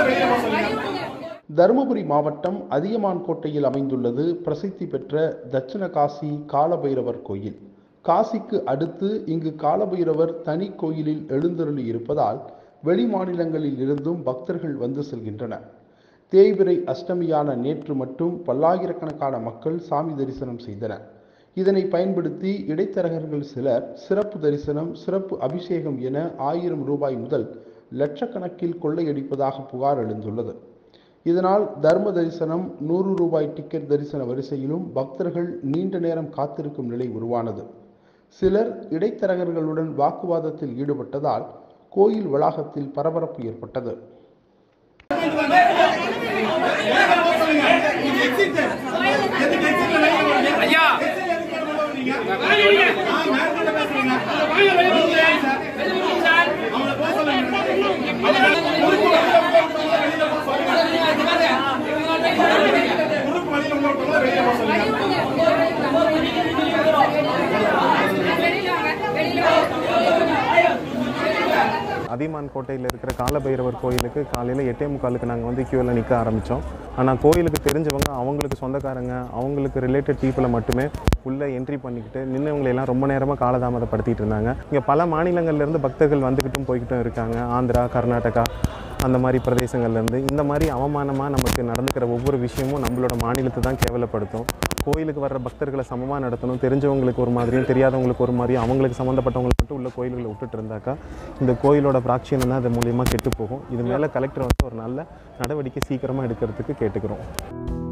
தருமபுரி மாவட்டம் அதியமான் கோட்டையில் அமைந்துள்ளது பிரசித்தி பெற்ற தட்சிண காசி காலபைரவர் கோயில் காசிக்கு அடுத்து இங்கு காலபைரவர் தனி கோயிலில் எழுந்தருளி இருப்பதால் வெளி மாநிலங்களில் இருந்தும் பக்தர்கள் வந்து செல்கின்றனர் தேய்பிறை அஷ்டமியான நேற்று மட்டும் பல்லாயிரக்கணக்கான மக்கள் சாமி தரிசனம் செய்தனர் இதனை பயன்படுத்தி இடைத்தரகர்கள் சிலர் சிறப்பு தரிசனம் சிறப்பு அபிஷேகம் என ஆயிரம் ரூபாய் முதல் லட்சக்கணக்கில் கொள்ளையடிப்பதாக புகார் எழுந்துள்ளது இதனால் தர்ம தரிசனம் நூறு ரூபாய் டிக்கெட் தரிசன வரிசையிலும் பக்தர்கள் நீண்ட நேரம் காத்திருக்கும் நிலை உருவானது சிலர் இடைத்தரகர்களுடன் வாக்குவாதத்தில் ஈடுபட்டதால் கோயில் வளாகத்தில் பரபரப்பு ஏற்பட்டது ஐயா அதியமான் கோட்டையில் இருக்கிற காலபைரவர் கோயிலுக்கு காலையில் எட்டே முக்காலுக்கு நாங்கள் வந்து கியூவில் நிற்க ஆரம்பித்தோம் ஆனால் கோயிலுக்கு தெரிஞ்சவங்க அவங்களுக்கு சொந்தக்காரங்க அவங்களுக்கு ரிலேட்டட் பீப்புளை மட்டுமே உள்ளே என்ட்ரி பண்ணிக்கிட்டு நின்னவங்களை எல்லாம் ரொம்ப நேரமாக காலதாமதப்படுத்திட்டு இருந்தாங்க இங்கே பல மாநிலங்கள்லேருந்து பக்தர்கள் வந்துக்கிட்டும் போய்கிட்டும் இருக்காங்க ஆந்திரா கர்நாடகா அந்த மாதிரி பிரதேசங்கள்லேருந்து இந்த மாதிரி அவமானமாக நமக்கு நடந்துக்கிற ஒவ்வொரு விஷயமும் நம்மளோட மாநிலத்தை தான் கேவலப்படுத்தும் கோயிலுக்கு வர்ற பக்தர்களை சமமாக நடத்தணும் தெரிஞ்சவங்களுக்கு ஒரு மாதிரியும் தெரியாதவங்களுக்கு ஒரு மாதிரியும் அவங்களுக்கு சம்மந்தப்பட்டவங்களை மட்டும் உள்ள கோயில்களை விட்டுட்டு இருந்தாக்கா இந்த கோயிலோட பிராட்சியம் தான் அது மூலியமாக கெட்டு போகும் இது மேலே கலெக்டர் வந்து ஒரு நல்ல நடவடிக்கை சீக்கிரமாக எடுக்கிறதுக்கு கேட்டுக்கிறோம்